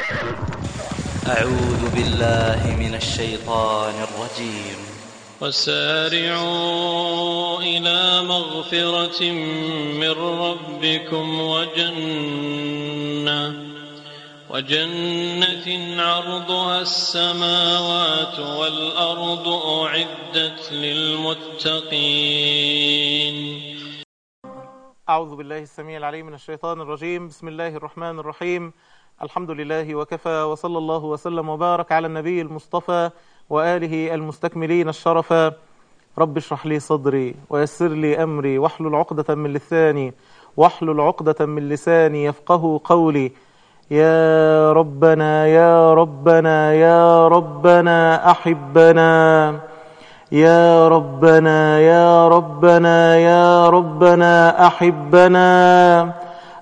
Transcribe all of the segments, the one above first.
أعوذ بالله من الشيطان الرجيم وسارعوا إلى مغفرة من ربكم وجنة وجنة عرضها السماوات والأرض أعدت للمتقين أعوذ بالله السميع العليم من الشيطان الرجيم بسم الله الرحمن الرحيم الحمد لله وكفى وصلى الله وسلم وبارك على النبي المصطفى وآله المستكملين الشرفا رب اشرح لي صدري ويسر لي أمري واحلل عقدة من لساني واحلل عقدة من لساني يفقه قولي يا ربنا يا ربنا يا ربنا أحبنا يا ربنا يا ربنا يا ربنا أحبنا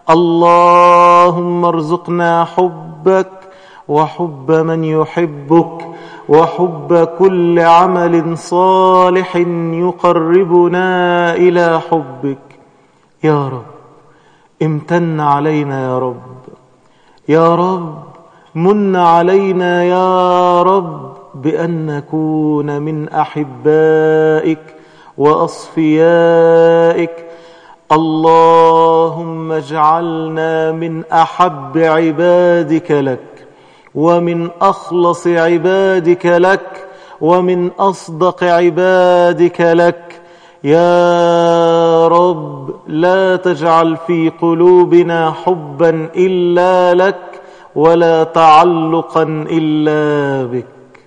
اللهم ارزقنا حبك وحب من يحبك وحب كل عمل صالح يقربنا إلى حبك يا رب امتن علينا يا رب يا رب من علينا يا رب بأن نكون من أحبائك وأصفيائك اللهم اجعلنا من أحب عبادك لك ومن أخلص عبادك لك ومن أصدق عبادك لك يا رب لا تجعل في قلوبنا حبا إلا لك ولا تعلقا إلا بك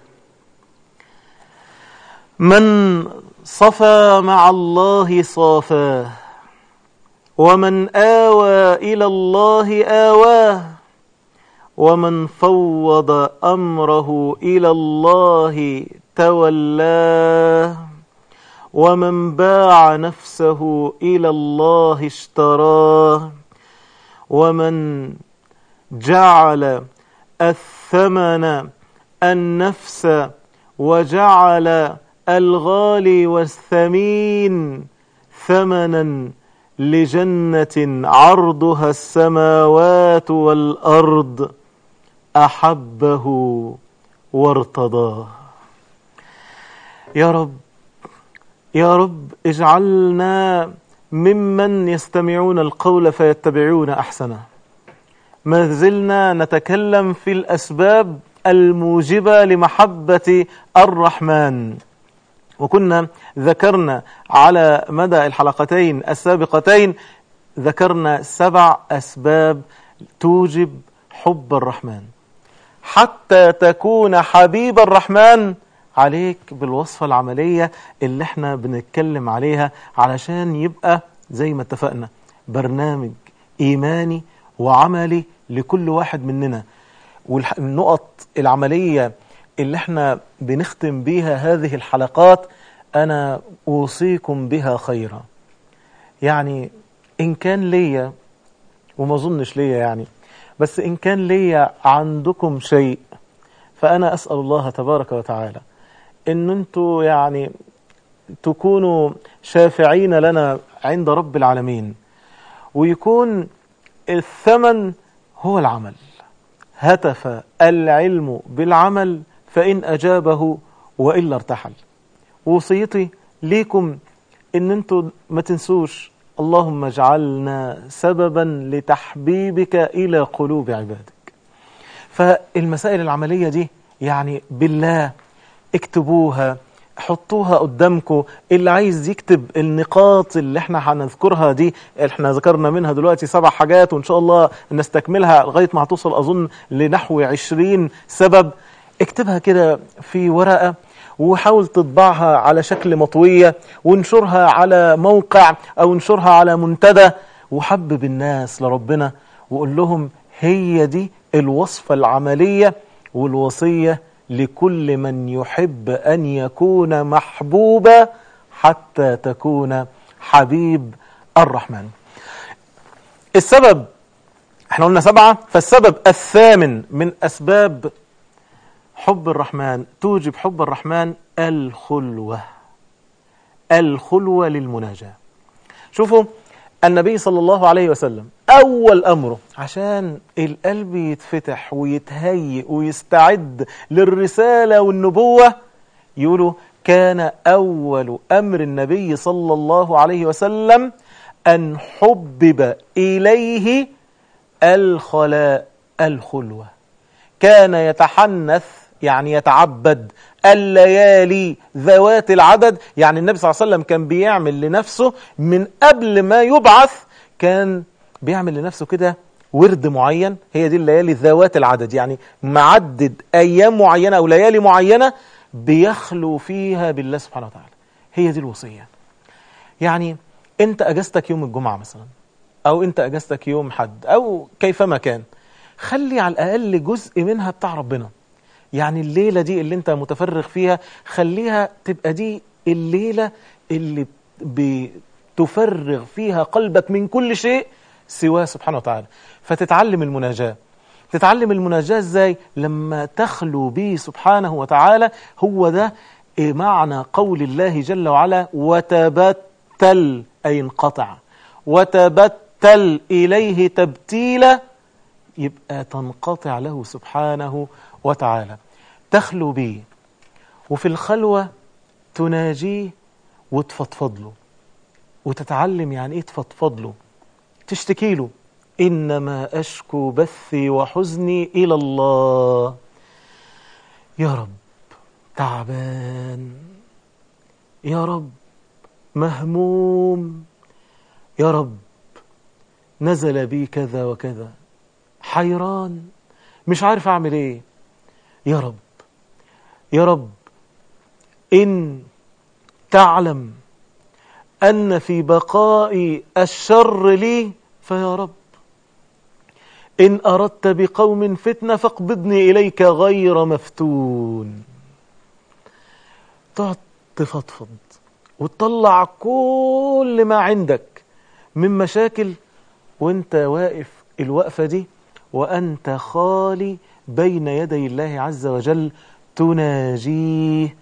من صفى مع الله صافاه ومن آوى إلى الله آواه ومن فوض أمره إلى الله تولاه ومن باع نفسه إلى الله اشتراه ومن جعل الثمن النفس وجعل الغالي والثمين ثمنا لجنة عرضها السماوات والأرض أحبه وارتضاه يا رب يا رب اجعلنا ممن يستمعون القول فيتبعون أحسنه ما زلنا نتكلم في الأسباب الموجبة لمحبة الرحمن وكنا ذكرنا على مدى الحلقتين السابقتين ذكرنا سبع أسباب توجب حب الرحمن حتى تكون حبيب الرحمن عليك بالوصفة العملية اللي احنا بنتكلم عليها علشان يبقى زي ما اتفقنا برنامج إيماني وعملي لكل واحد مننا والنقط العملية اللي احنا بنختم بيها هذه الحلقات أنا أوصيكم بها خيرا يعني إن كان ليا وما ظنش ليا يعني بس إن كان ليا عندكم شيء فأنا أسأل الله تبارك وتعالى إن أنتوا يعني تكونوا شافعين لنا عند رب العالمين ويكون الثمن هو العمل هتف العلم بالعمل فإن أجابه وإلا ارتحل وصيتي ليكم إن أنتوا ما تنسوش اللهم اجعلنا سببا لتحبيبك إلى قلوب عبادك فالمسائل العملية دي يعني بالله اكتبوها حطوها قدامكم اللي عايز يكتب النقاط اللي احنا هنذكرها دي احنا ذكرنا منها دلوقتي سبع حاجات وان شاء الله نستكملها لغاية ما هتوصل اظن لنحو عشرين سبب اكتبها كده في ورقة وحاول تطبعها على شكل مطوية وانشرها على موقع او انشرها على منتدى وحبب الناس لربنا وقول لهم هي دي الوصفة العملية والوصية لكل من يحب أن يكون محبوبا حتى تكون حبيب الرحمن السبب احنا قلنا سبعة فالسبب الثامن من أسباب حب الرحمن توجب حب الرحمن الخلوة الخلوة للمناجاة شوفوا النبي صلى الله عليه وسلم أول أمره عشان القلب يتفتح ويتهيئ ويستعد للرسالة والنبوة يقولوا كان أول أمر النبي صلى الله عليه وسلم أن حبب إليه الخلاء الخلوة كان يتحنث يعني يتعبد الليالي ذوات العدد يعني النبي صلى الله عليه وسلم كان بيعمل لنفسه من قبل ما يبعث كان بيعمل لنفسه كده ورد معين هي دي الليالي ذوات العدد يعني معدد أيام معينة أو ليالي معينة بيخلو فيها بالله سبحانه وتعالى هي دي الوصية يعني انت اجازتك يوم الجمعة مثلا او انت اجازتك يوم حد او كيفما كان خلي على الاقل جزء منها بتاع ربنا يعني الليلة دي اللي انت متفرغ فيها خليها تبقى دي الليلة اللي بتفرغ فيها قلبك من كل شيء سواه سبحانه وتعالى فتتعلم المناجاة تتعلم المناجاة ازاي لما تخلو به سبحانه وتعالى هو ده معنى قول الله جل وعلا وتبتل أي انقطع وتبتل إليه تبتيلا يبقى تنقطع له سبحانه وتعالى تخلو به وفي الخلوة تناجيه وتفضفض له وتتعلم يعني ايه تفضفض له تشتكي له إنما أشكو بثي وحزني إلى الله يا رب تعبان يا رب مهموم يا رب نزل بي كذا وكذا حيران مش عارف أعمل إيه يا رب يا رب إن تعلم أن في بقاء الشر لي فيا رب إن أردت بقوم فتنة فاقبضني إليك غير مفتون تقعد تفضفض وتطلع كل ما عندك من مشاكل وانت واقف الوقفة دي وأنت خالي بين يدي الله عز وجل تناجيه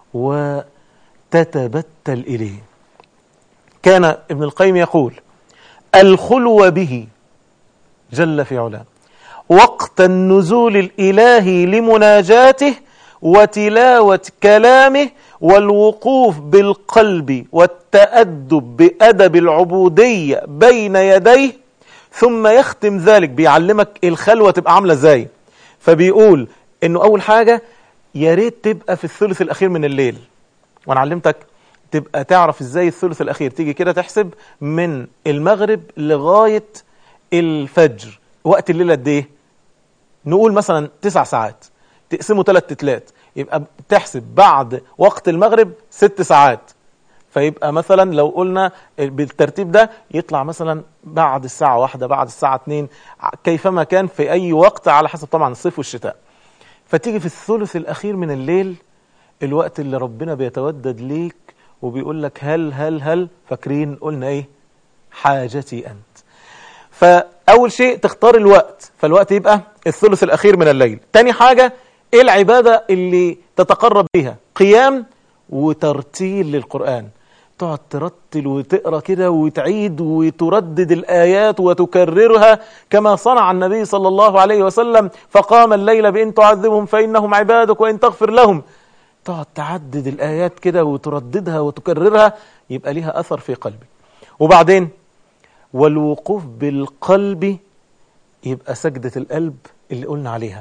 وتتبتل إليه كان ابن القيم يقول الخلو به جل في علاه وقت النزول الإلهي لمناجاته وتلاوة كلامه والوقوف بالقلب والتأدب بأدب العبودية بين يديه ثم يختم ذلك بيعلمك الخلوة تبقى عاملة ازاي فبيقول انه اول حاجة يا ريت تبقى في الثلث الاخير من الليل وانا علمتك تبقى تعرف ازاي الثلث الاخير تيجي كده تحسب من المغرب لغاية الفجر وقت الليلة قد ايه نقول مثلا تسع ساعات تقسمه ثلاث تتلات يبقى تحسب بعد وقت المغرب ست ساعات فيبقى مثلا لو قلنا بالترتيب ده يطلع مثلا بعد الساعة واحدة بعد الساعة اتنين كيفما كان في أي وقت على حسب طبعا الصيف والشتاء فتيجي في الثلث الأخير من الليل الوقت اللي ربنا بيتودد ليك وبيقول لك هل هل هل فاكرين قلنا ايه حاجتي أنت فأول شيء تختار الوقت فالوقت يبقى الثلث الأخير من الليل تاني حاجة ايه العبادة اللي تتقرب بها قيام وترتيل للقرآن تقعد ترتل وتقرا كده وتعيد وتردد الآيات وتكررها كما صنع النبي صلى الله عليه وسلم فقام الليل بإن تعذبهم فإنهم عبادك وإن تغفر لهم تقعد تعدد الآيات كده وترددها وتكررها يبقى ليها أثر في قلبك وبعدين والوقوف بالقلب يبقى سجدة القلب اللي قلنا عليها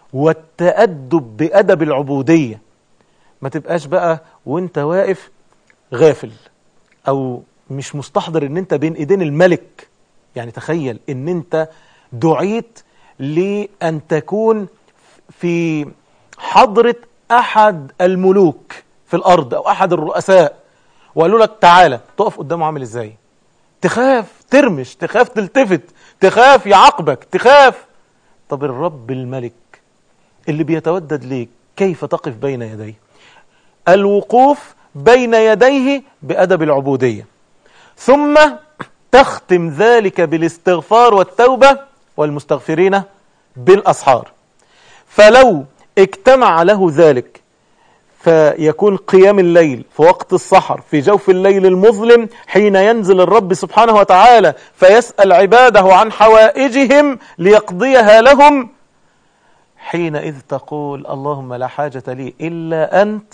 والتأدب بأدب العبودية ما تبقاش بقى وانت واقف غافل او مش مستحضر ان انت بين ايدين الملك يعني تخيل ان انت دعيت لان تكون في حضرة احد الملوك في الارض او احد الرؤساء وقالوا لك تعالى تقف قدامه عامل ازاي تخاف ترمش تخاف تلتفت تخاف يعاقبك تخاف طب الرب الملك اللي بيتودد ليك كيف تقف بين يديه الوقوف بين يديه بأدب العبودية ثم تختم ذلك بالاستغفار والتوبة والمستغفرين بالأسحار فلو اجتمع له ذلك فيكون قيام الليل في وقت السحر في جوف الليل المظلم حين ينزل الرب سبحانه وتعالى فيسأل عباده عن حوائجهم ليقضيها لهم حينئذ تقول اللهم لا حاجة لي إلا أنت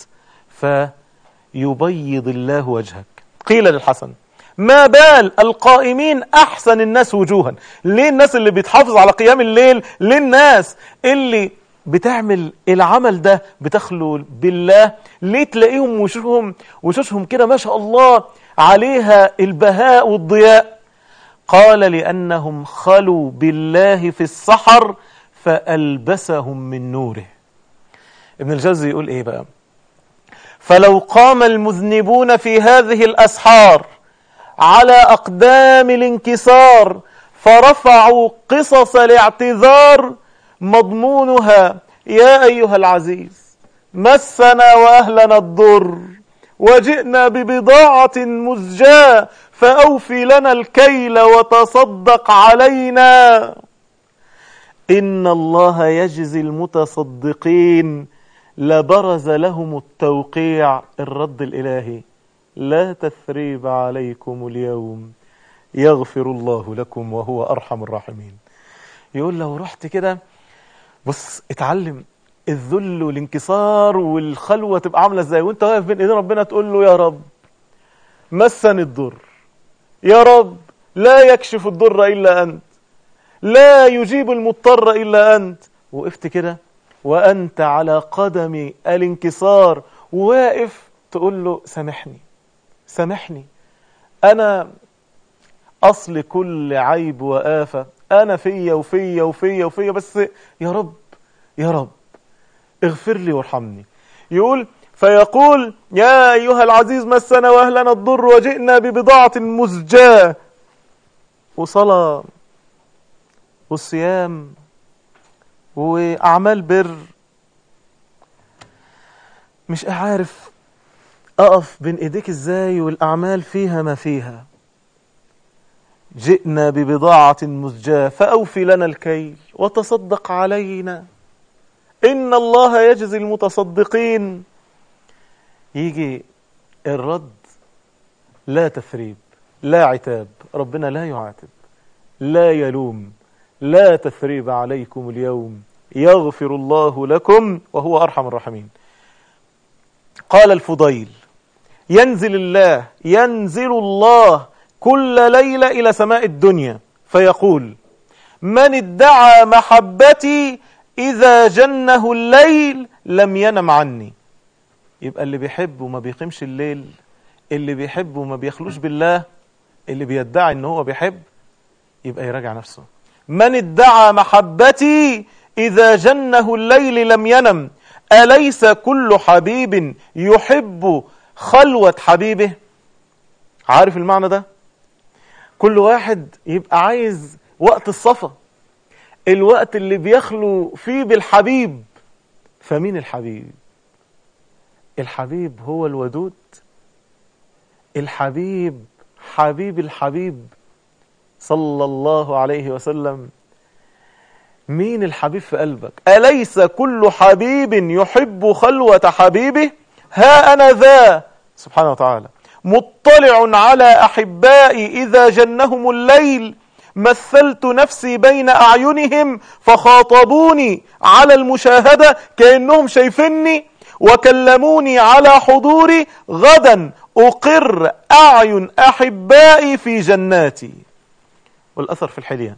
فيبيض الله وجهك قيل للحسن ما بال القائمين أحسن الناس وجوها ليه الناس اللي بتحافظ على قيام الليل ليه الناس اللي بتعمل العمل ده بتخلو بالله ليه تلاقيهم وشوشهم وشوشهم كده ما شاء الله عليها البهاء والضياء قال لأنهم خلوا بالله في السحر فألبسهم من نوره ابن الجوزي يقول ايه بقى فلو قام المذنبون في هذه الأسحار على أقدام الانكسار فرفعوا قصص الاعتذار مضمونها يا أيها العزيز مسنا وأهلنا الضر وجئنا ببضاعة مزجاة فأوفي لنا الكيل وتصدق علينا إن الله يجزي المتصدقين لبرز لهم التوقيع الرد الإلهي لا تثريب عليكم اليوم يغفر الله لكم وهو أرحم الراحمين يقول لو رحت كده بص اتعلم الذل والانكسار والخلوة تبقى عاملة ازاي وانت واقف بين ايدين ربنا تقول له يا رب مسني الضر يا رب لا يكشف الضر إلا أنت لا يجيب المضطر إلا أنت وقفت كده وأنت على قدم الانكسار واقف تقول له سامحني سامحني أنا أصل كل عيب وآفة أنا فيا وفيا وفيا وفيا بس يا رب يا رب اغفر لي وارحمني يقول فيقول يا أيها العزيز مسنا وأهلنا الضر وجئنا ببضاعة مزجاة وصلاة والصيام وأعمال بر مش عارف أقف بين إيديك إزاي والأعمال فيها ما فيها جئنا ببضاعة مزجاة فأوفي لنا الكيل وتصدق علينا إن الله يجزي المتصدقين يجي الرد لا تثريب لا عتاب ربنا لا يعاتب لا يلوم لا تثريب عليكم اليوم يغفر الله لكم وهو أرحم الراحمين قال الفضيل ينزل الله ينزل الله كل ليلة إلى سماء الدنيا فيقول من ادعى محبتي إذا جنه الليل لم ينم عني يبقى اللي بيحب وما بيقيمش الليل اللي بيحب وما بيخلوش بالله اللي بيدعي ان هو بيحب يبقى يراجع نفسه من ادعى محبتي إذا جنه الليل لم ينم أليس كل حبيب يحب خلوة حبيبه عارف المعنى ده كل واحد يبقى عايز وقت الصفا الوقت اللي بيخلو فيه بالحبيب فمين الحبيب الحبيب هو الودود الحبيب حبيب الحبيب صلى الله عليه وسلم مين الحبيب في قلبك أليس كل حبيب يحب خلوة حبيبه ها أنا ذا سبحانه وتعالى مطلع على أحبائي إذا جنهم الليل مثلت نفسي بين أعينهم فخاطبوني على المشاهدة كأنهم شايفيني وكلموني على حضوري غدا أقر أعين أحبائي في جناتي والأثر في الحليان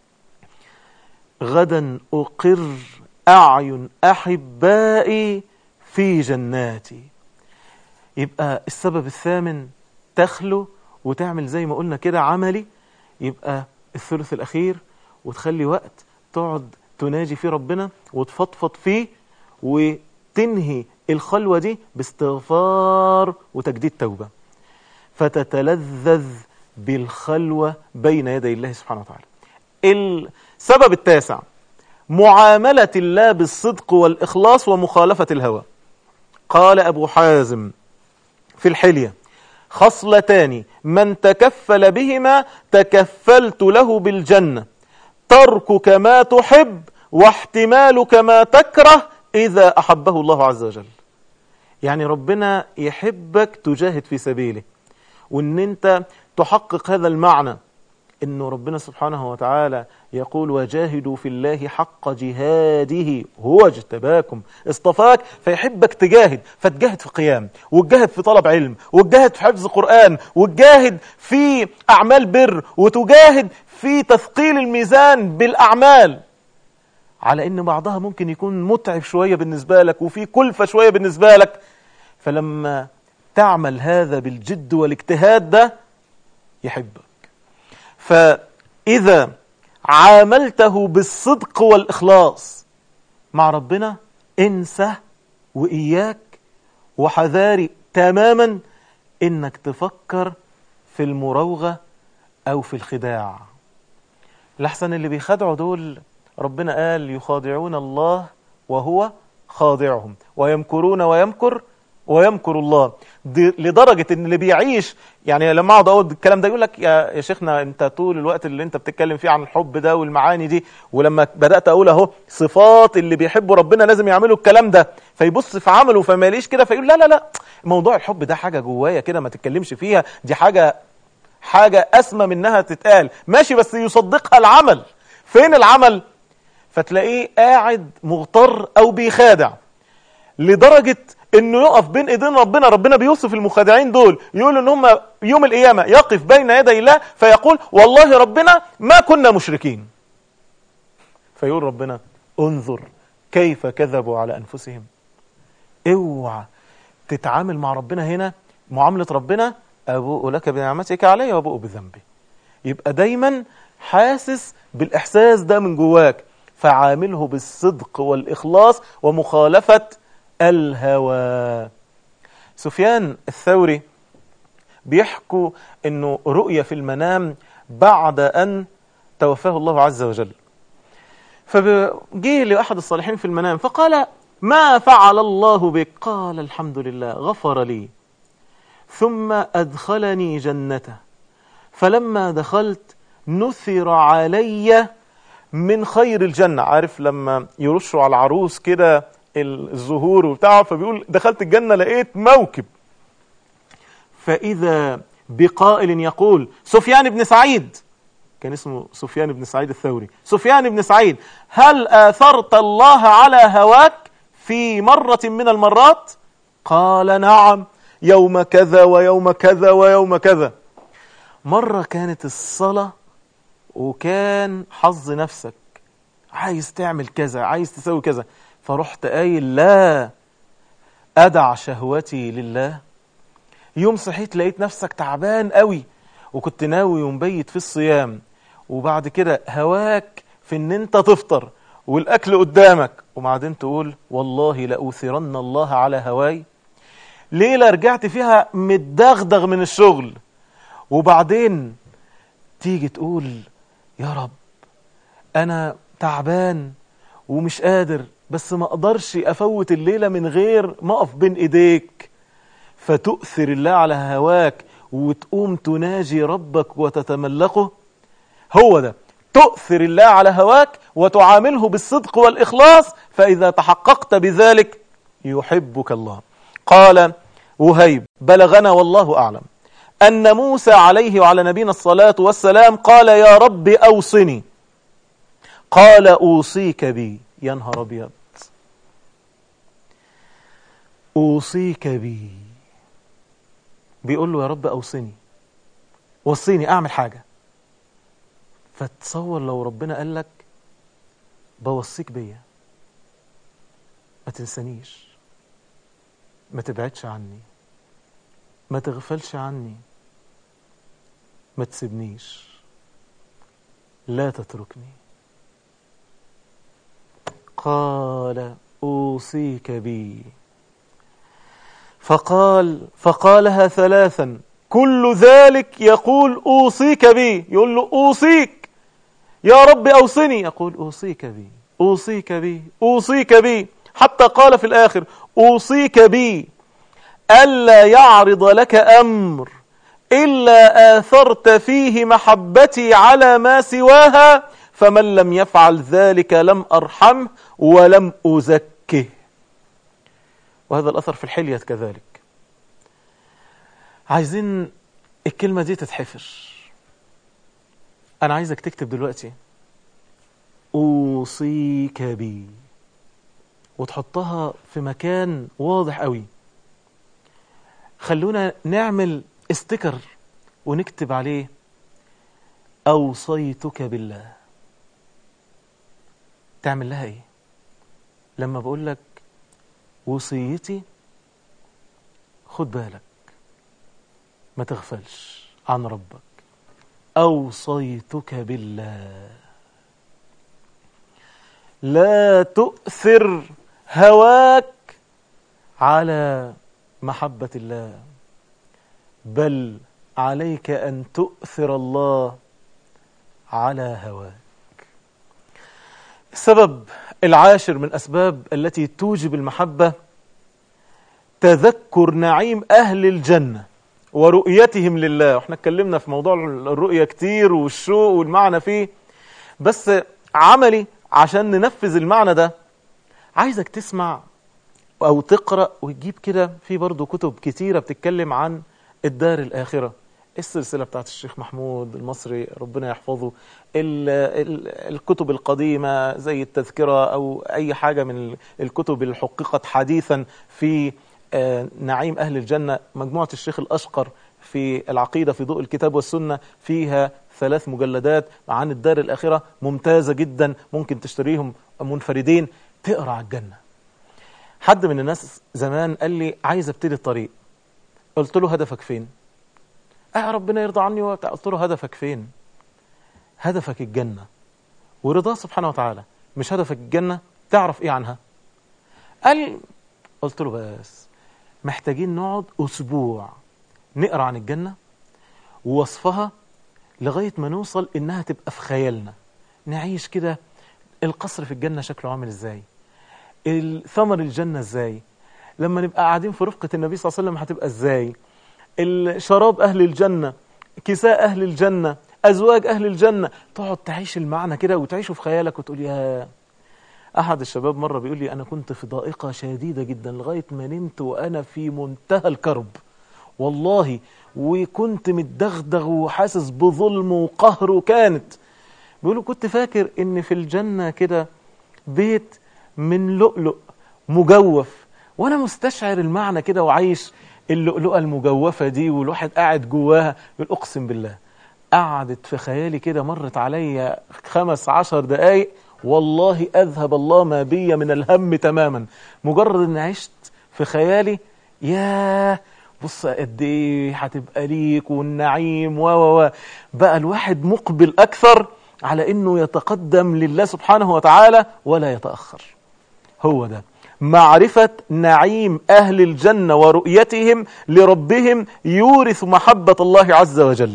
غدا أقر أعين أحبائي في جناتي يبقى السبب الثامن تخلو وتعمل زي ما قلنا كده عملي يبقى الثلث الأخير وتخلي وقت تقعد تناجي فيه ربنا وتفضفض فيه وتنهي الخلوة دي باستغفار وتجديد توبة فتتلذذ بالخلوة بين يدي الله سبحانه وتعالى السبب التاسع معاملة الله بالصدق والإخلاص ومخالفة الهوى قال أبو حازم في الحلية خصلتان من تكفل بهما تكفلت له بالجنة تركك ما تحب واحتمالك ما تكره إذا أحبه الله عز وجل يعني ربنا يحبك تجاهد في سبيله وان انت تحقق هذا المعنى انه ربنا سبحانه وتعالى يقول وجاهدوا في الله حق جهاده هو اجتباكم اصطفاك فيحبك تجاهد فتجاهد في قيام وتجاهد في طلب علم وتجاهد في حفظ قرآن وتجاهد في أعمال بر وتجاهد في تثقيل الميزان بالأعمال على ان بعضها ممكن يكون متعب شوية بالنسبة لك وفي كلفة شوية بالنسبة لك فلما تعمل هذا بالجد والاجتهاد ده يحبك فإذا عاملته بالصدق والإخلاص مع ربنا انسى وإياك وحذاري تماما إنك تفكر في المراوغة أو في الخداع الأحسن اللي بيخدعوا دول ربنا قال يخادعون الله وهو خاضعهم ويمكرون ويمكر ويمكر الله دي لدرجة ان اللي بيعيش يعني لما اقعد اقول الكلام ده يقول لك يا يا شيخنا انت طول الوقت اللي انت بتتكلم فيه عن الحب ده والمعاني دي ولما بدات اقول اهو صفات اللي بيحبوا ربنا لازم يعملوا الكلام ده فيبص في عمله فما يلاقيش كده فيقول لا لا لا موضوع الحب ده حاجه جوايا كده ما تتكلمش فيها دي حاجه حاجه اسمى منها تتقال ماشي بس يصدقها العمل فين العمل فتلاقيه قاعد مغتر او بيخادع لدرجه انه يقف بين ايدين ربنا ربنا بيوصف المخادعين دول يقول ان هم يوم القيامه يقف بين يدي الله فيقول والله ربنا ما كنا مشركين فيقول ربنا انظر كيف كذبوا على انفسهم اوعى تتعامل مع ربنا هنا معامله ربنا ابوء لك بنعمتك علي وابوء بذنبي يبقى دايما حاسس بالاحساس ده من جواك فعامله بالصدق والاخلاص ومخالفه الهوى سفيان الثوري بيحكوا انه رؤية في المنام بعد ان توفاه الله عز وجل فجيه لأحد الصالحين في المنام فقال ما فعل الله بك قال الحمد لله غفر لي ثم أدخلني جنته فلما دخلت نثر علي من خير الجنة عارف لما يرشوا على العروس كده الزهور وبتاع فبيقول دخلت الجنة لقيت موكب فإذا بقائل يقول سفيان بن سعيد كان اسمه سفيان بن سعيد الثوري سفيان بن سعيد هل آثرت الله على هواك في مرة من المرات قال نعم يوم كذا ويوم كذا ويوم كذا مرة كانت الصلاة وكان حظ نفسك عايز تعمل كذا عايز تسوي كذا فرحت قايل لا أدع شهوتي لله يوم صحيت لقيت نفسك تعبان قوي وكنت ناوي ومبيت في الصيام وبعد كده هواك في ان انت تفطر والاكل قدامك وبعدين تقول والله لأوثرن الله على هواي ليلة رجعت فيها متدغدغ من الشغل وبعدين تيجي تقول يا رب انا تعبان ومش قادر بس ما اقدرش افوت الليلة من غير ما اقف بين ايديك فتؤثر الله على هواك وتقوم تناجي ربك وتتملقه هو ده تؤثر الله على هواك وتعامله بالصدق والإخلاص فإذا تحققت بذلك يحبك الله قال وهيب بلغنا والله أعلم أن موسى عليه وعلى نبينا الصلاة والسلام قال يا رب أوصني قال أوصيك بي يا نهار أبيض أوصيك بي بيقول له يا رب أوصني وصيني أعمل حاجة فتصور لو ربنا قال لك بوصيك بيا ما تنسانيش ما تبعدش عني ما تغفلش عني ما تسيبنيش لا تتركني قال أوصيك بي فقال فقالها ثلاثا كل ذلك يقول أوصيك بي يقول له أوصيك يا رب أوصني يقول أوصيك بي أوصيك بي أوصيك بي حتى قال في الآخر أوصيك بي ألا يعرض لك أمر إلا آثرت فيه محبتي على ما سواها فمن لم يفعل ذلك لم أرحمه ولم أزكه وهذا الأثر في الحلية كذلك عايزين الكلمة دي تتحفر أنا عايزك تكتب دلوقتي أوصيك بي وتحطها في مكان واضح قوي خلونا نعمل استيكر ونكتب عليه أوصيتك بالله تعمل لها ايه لما بقول لك وصيتي خد بالك ما تغفلش عن ربك أوصيتك بالله لا تؤثر هواك على محبة الله بل عليك أن تؤثر الله على هواك السبب العاشر من أسباب التي توجب المحبة تذكر نعيم أهل الجنة ورؤيتهم لله احنا اتكلمنا في موضوع الرؤية كتير والشوق والمعنى فيه بس عملي عشان ننفذ المعنى ده عايزك تسمع أو تقرأ وتجيب كده في برضو كتب كتيرة بتتكلم عن الدار الآخرة السلسلة بتاعت الشيخ محمود المصري ربنا يحفظه ال ال الكتب القديمة زي التذكرة أو أي حاجة من الكتب اللي حققت حديثا في آه، نعيم أهل الجنة مجموعة الشيخ الأشقر في العقيدة في ضوء الكتاب والسنة فيها ثلاث مجلدات عن الدار الآخرة ممتازة جدا ممكن تشتريهم منفردين تقرأ على الجنة حد من الناس زمان قال لي عايز ابتدي الطريق قلت له هدفك فين اه ربنا يرضى عني وبتاع. قلت له هدفك فين هدفك الجنة ورضاه سبحانه وتعالى مش هدفك الجنة تعرف ايه عنها قال قلت له بس محتاجين نقعد اسبوع نقرا عن الجنة ووصفها لغاية ما نوصل انها تبقى في خيالنا نعيش كده القصر في الجنة شكله عامل ازاي ثمر الجنة ازاي لما نبقى قاعدين في رفقة النبي صلى الله عليه وسلم هتبقى ازاي الشراب أهل الجنة كساء أهل الجنة أزواج أهل الجنة تقعد تعيش المعنى كده وتعيشه في خيالك وتقول يا أحد الشباب مرة بيقول لي أنا كنت في ضائقة شديدة جدا لغاية ما نمت وأنا في منتهى الكرب والله وكنت متدغدغ وحاسس بظلم وقهر وكانت بيقولوا كنت فاكر إن في الجنة كده بيت من لؤلؤ مجوف وأنا مستشعر المعنى كده وعايش اللؤلؤة المجوفة دي والواحد قاعد جواها يقول أقسم بالله قعدت في خيالي كده مرت عليا خمس عشر دقايق والله أذهب الله ما بي من الهم تماما مجرد أن عشت في خيالي ياه بص قد ايه هتبقى ليك والنعيم و و و بقى الواحد مقبل أكثر على أنه يتقدم لله سبحانه وتعالى ولا يتأخر هو ده معرفة نعيم أهل الجنة ورؤيتهم لربهم يورث محبة الله عز وجل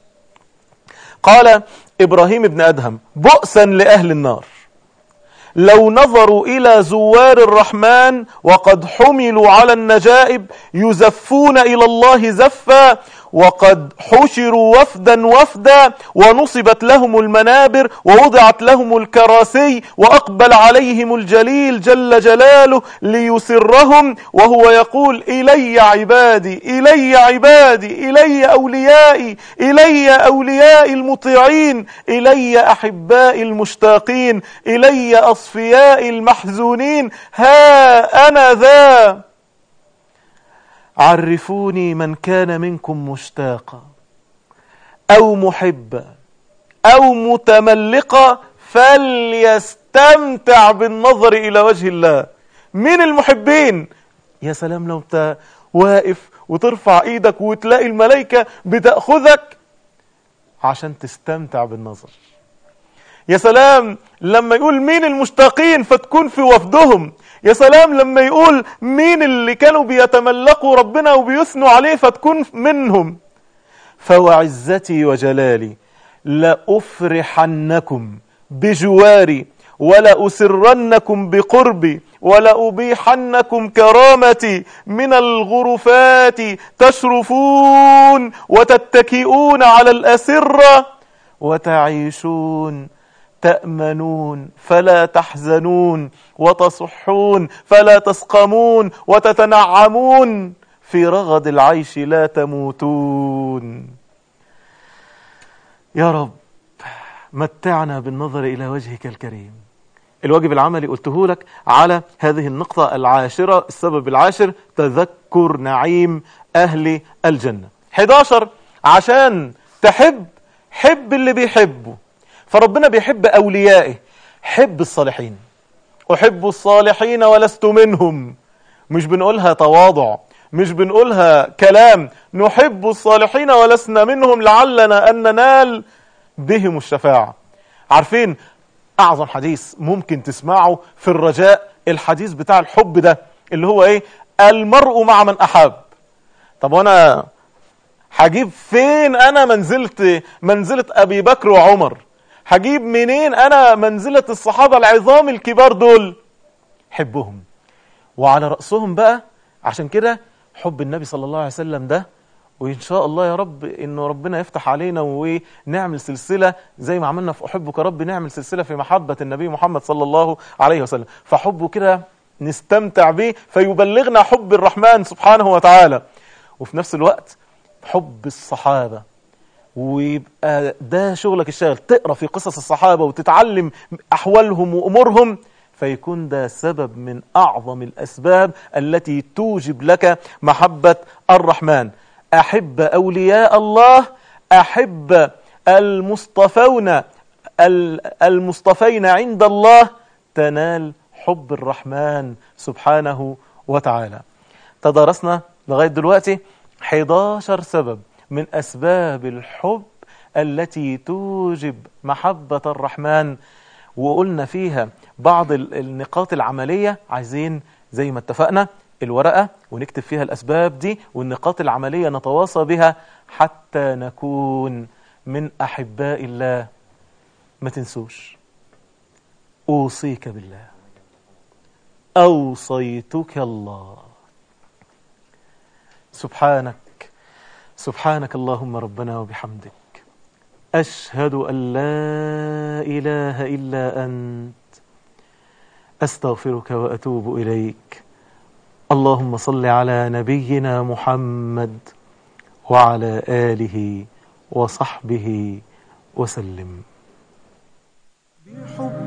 قال إبراهيم بن أدهم بؤسا لأهل النار لو نظروا إلى زوار الرحمن وقد حملوا على النجائب يزفون إلى الله زفا وقد حشروا وفدا وفدا ونصبت لهم المنابر ووضعت لهم الكراسي وأقبل عليهم الجليل جل جلاله ليسرهم وهو يقول إلي عبادي إلي عبادي إلي أوليائي إلي أوليائي المطيعين إلي أحبائي المشتاقين إلي أصفيائي المحزونين ها أنا ذا عرفوني من كان منكم مشتاقا أو محبا أو متملقا فليستمتع بالنظر إلى وجه الله من المحبين يا سلام لو انت واقف وترفع ايدك وتلاقي الملائكة بتأخذك عشان تستمتع بالنظر يا سلام لما يقول مين المشتاقين فتكون في وفدهم يا سلام لما يقول مين اللي كانوا بيتملقوا ربنا وبيثنوا عليه فتكون منهم فوعزتي وجلالي لأفرحنكم بجواري ولأسرنكم بقربي ولأبيحنكم كرامتي من الغرفات تشرفون وتتكئون على الأسرة وتعيشون تأمنون فلا تحزنون وتصحون فلا تسقمون وتتنعمون في رغد العيش لا تموتون يا رب متعنا بالنظر إلى وجهك الكريم الواجب العملي قلته لك على هذه النقطة العاشرة السبب العاشر تذكر نعيم أهل الجنة 11 عشان تحب حب اللي بيحبه فربنا بيحب أوليائه حب الصالحين أحب الصالحين ولست منهم مش بنقولها تواضع مش بنقولها كلام نحب الصالحين ولسنا منهم لعلنا أن ننال بهم الشفاعة عارفين أعظم حديث ممكن تسمعه في الرجاء الحديث بتاع الحب ده اللي هو إيه المرء مع من أحب طب وأنا هجيب فين أنا منزلة منزلة أبي بكر وعمر هجيب منين أنا منزلة الصحابة العظام الكبار دول حبهم وعلى رأسهم بقى عشان كده حب النبي صلى الله عليه وسلم ده وإن شاء الله يا رب إنه ربنا يفتح علينا ونعمل سلسلة زي ما عملنا في أحبك يا رب نعمل سلسلة في محبة النبي محمد صلى الله عليه وسلم فحبه كده نستمتع به فيبلغنا حب الرحمن سبحانه وتعالى وفي نفس الوقت حب الصحابة ويبقى ده شغلك الشاغل تقرأ في قصص الصحابة وتتعلم أحوالهم وأمورهم فيكون ده سبب من أعظم الأسباب التي توجب لك محبة الرحمن أحب أولياء الله أحب المصطفون المصطفين عند الله تنال حب الرحمن سبحانه وتعالى تدارسنا لغاية دلوقتي 11 سبب من أسباب الحب التي توجب محبة الرحمن وقلنا فيها بعض النقاط العملية عايزين زي ما اتفقنا الورقة ونكتب فيها الأسباب دي والنقاط العملية نتواصى بها حتى نكون من أحباء الله ما تنسوش أوصيك بالله أوصيتك الله سبحانك سبحانك اللهم ربنا وبحمدك أشهد أن لا إله إلا أنت أستغفرك وأتوب إليك اللهم صل على نبينا محمد وعلى آله وصحبه وسلم